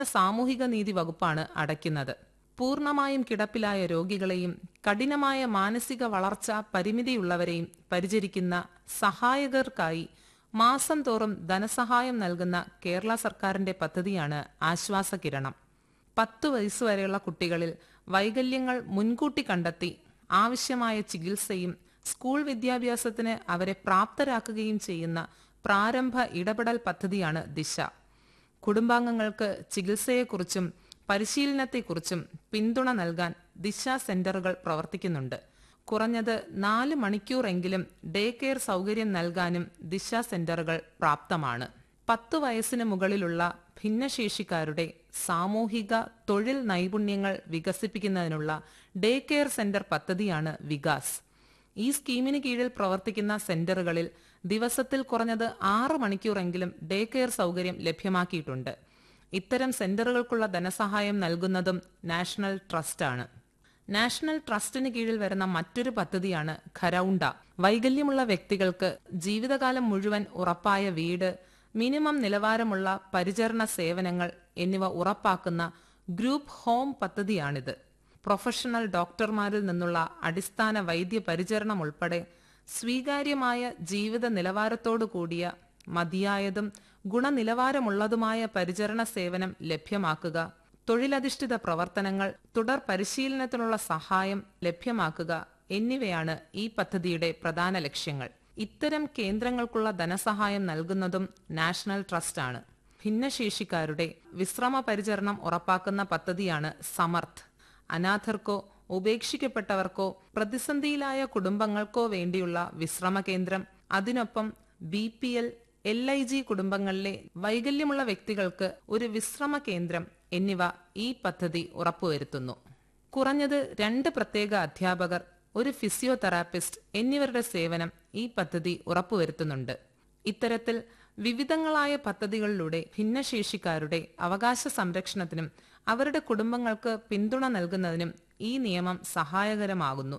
സാമൂഹിക നീതി വകുപ്പാണ് അടയ്ക്കുന്നത് പൂർണ്ണമായും കിടപ്പിലായ രോഗികളെയും കഠിനമായ മാനസിക വളർച്ച പരിമിതിയുള്ളവരെയും പരിചരിക്കുന്ന സഹായകർക്കായി മാസം തോറും ധനസഹായം നൽകുന്ന കേരള സർക്കാരിന്റെ പദ്ധതിയാണ് ആശ്വാസകിരണം പത്തു വയസ്സുവരെയുള്ള കുട്ടികളിൽ വൈകല്യങ്ങൾ മുൻകൂട്ടി കണ്ടെത്തി ആവശ്യമായ ചികിത്സയും സ്കൂൾ വിദ്യാഭ്യാസത്തിന് അവരെ പ്രാപ്തരാക്കുകയും ചെയ്യുന്ന പ്രാരംഭ ഇടപെടൽ പദ്ധതിയാണ് ദിശ കുടുംബാംഗങ്ങൾക്ക് ചികിത്സയെക്കുറിച്ചും പരിശീലനത്തെക്കുറിച്ചും പിന്തുണ നൽകാൻ ദിശ സെന്ററുകൾ പ്രവർത്തിക്കുന്നുണ്ട് കുറഞ്ഞത് നാല് മണിക്കൂറെങ്കിലും ഡേ കെയർ സൗകര്യം നൽകാനും ദിശ സെന്ററുകൾ പ്രാപ്തമാണ് പത്തു വയസ്സിന് മുകളിലുള്ള ഭിന്നശേഷിക്കാരുടെ സാമൂഹിക തൊഴിൽ നൈപുണ്യങ്ങൾ വികസിപ്പിക്കുന്നതിനുള്ള ഡേ കെയർ സെന്റർ പദ്ധതിയാണ് വികാസ് ഈ സ്കീമിന് കീഴിൽ പ്രവർത്തിക്കുന്ന സെന്ററുകളിൽ ദിവസത്തിൽ കുറഞ്ഞത് ആറ് മണിക്കൂറെങ്കിലും ഡേ കെയർ സൗകര്യം ലഭ്യമാക്കിയിട്ടുണ്ട് ഇത്തരം സെന്ററുകൾക്കുള്ള ധനസഹായം നൽകുന്നതും നാഷണൽ ട്രസ്റ്റാണ് നാഷണൽ ട്രസ്റ്റിന് കീഴിൽ വരുന്ന മറ്റൊരു പദ്ധതിയാണ് ഖരൗണ്ട വൈകല്യമുള്ള വ്യക്തികൾക്ക് ജീവിതകാലം മുഴുവൻ ഉറപ്പായ വീട് മിനിമം നിലവാരമുള്ള പരിചരണ സേവനങ്ങൾ എന്നിവ ഉറപ്പാക്കുന്ന ഗ്രൂപ്പ് ഹോം പദ്ധതിയാണിത് പ്രൊഫഷണൽ ഡോക്ടർമാരിൽ നിന്നുള്ള അടിസ്ഥാന വൈദ്യ പരിചരണം ഉൾപ്പെടെ സ്വീകാര്യമായ ജീവിത നിലവാരത്തോടു കൂടിയ മതിയായതും ഗുണനിലവാരമുള്ളതുമായ പരിചരണ സേവനം ലഭ്യമാക്കുക തൊഴിലധിഷ്ഠിത പ്രവർത്തനങ്ങൾ തുടർ പരിശീലനത്തിനുള്ള സഹായം ലഭ്യമാക്കുക എന്നിവയാണ് ഈ പദ്ധതിയുടെ പ്രധാന ലക്ഷ്യങ്ങൾ ഇത്തരം കേന്ദ്രങ്ങൾക്കുള്ള ധനസഹായം നൽകുന്നതും നാഷണൽ ട്രസ്റ്റാണ് ഭിന്നശേഷിക്കാരുടെ വിശ്രമ പരിചരണം ഉറപ്പാക്കുന്ന പദ്ധതിയാണ് സമർത്ഥ് അനാഥർക്കോ ഉപേക്ഷിക്കപ്പെട്ടവർക്കോ പ്രതിസന്ധിയിലായ കുടുംബങ്ങൾക്കോ വേണ്ടിയുള്ള വിശ്രമ കേന്ദ്രം അതിനൊപ്പം B P L L I G കുടുംബങ്ങളിലെ വൈകല്യമുള്ള വ്യക്തികൾക്ക് ഒരു വിശ്രമ കേന്ദ്രം എന്നിവ ഈ പദ്ധതി ഉറപ്പുവരുത്തുന്നു കുറഞ്ഞത് രണ്ട് പ്രത്യേക അധ്യാപകർ ഒരു ഫിസിയോതെറാപ്പിസ്റ്റ് എന്നിവരുടെ സേവനം ഈ പദ്ധതി ഉറപ്പുവരുത്തുന്നുണ്ട് ഇത്തരത്തിൽ വിവിധങ്ങളായ പദ്ധതികളിലൂടെ ഭിന്നശേഷിക്കാരുടെ അവകാശ സംരക്ഷണത്തിനും അവരുടെ കുടുംബങ്ങൾക്ക് പിന്തുണ നൽകുന്നതിനും ഈ നിയമം സഹായകരമാകുന്നു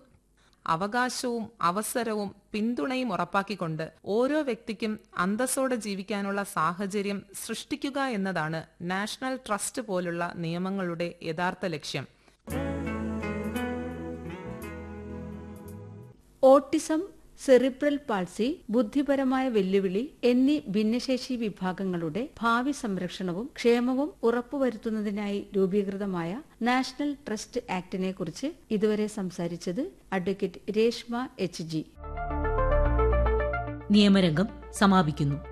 അവകാശവും അവസരവും പിന്തുണയും ഉറപ്പാക്കിക്കൊണ്ട് ഓരോ വ്യക്തിക്കും അന്തസ്സോടെ ജീവിക്കാനുള്ള സാഹചര്യം സൃഷ്ടിക്കുക എന്നതാണ് നാഷണൽ ട്രസ്റ്റ് പോലുള്ള നിയമങ്ങളുടെ യഥാർത്ഥ ലക്ഷ്യം ഓട്ടിസം സെറിബ്രൽ പാൾസി ബുദ്ധിപരമായ വെല്ലുവിളി എന്നീ ഭിന്നശേഷി വിഭാഗങ്ങളുടെ ഭാവി സംരക്ഷണവും ക്ഷേമവും ഉറപ്പുവരുത്തുന്നതിനായി രൂപീകൃതമായ നാഷണൽ ട്രസ്റ്റ് ആക്ടിനെ കുറിച്ച് ഇതുവരെ സംസാരിച്ചത് അഡ്വക്കേറ്റ് രേഷ്മ എച്ച് ജി നിയമരംഗം സമാപിക്കുന്നു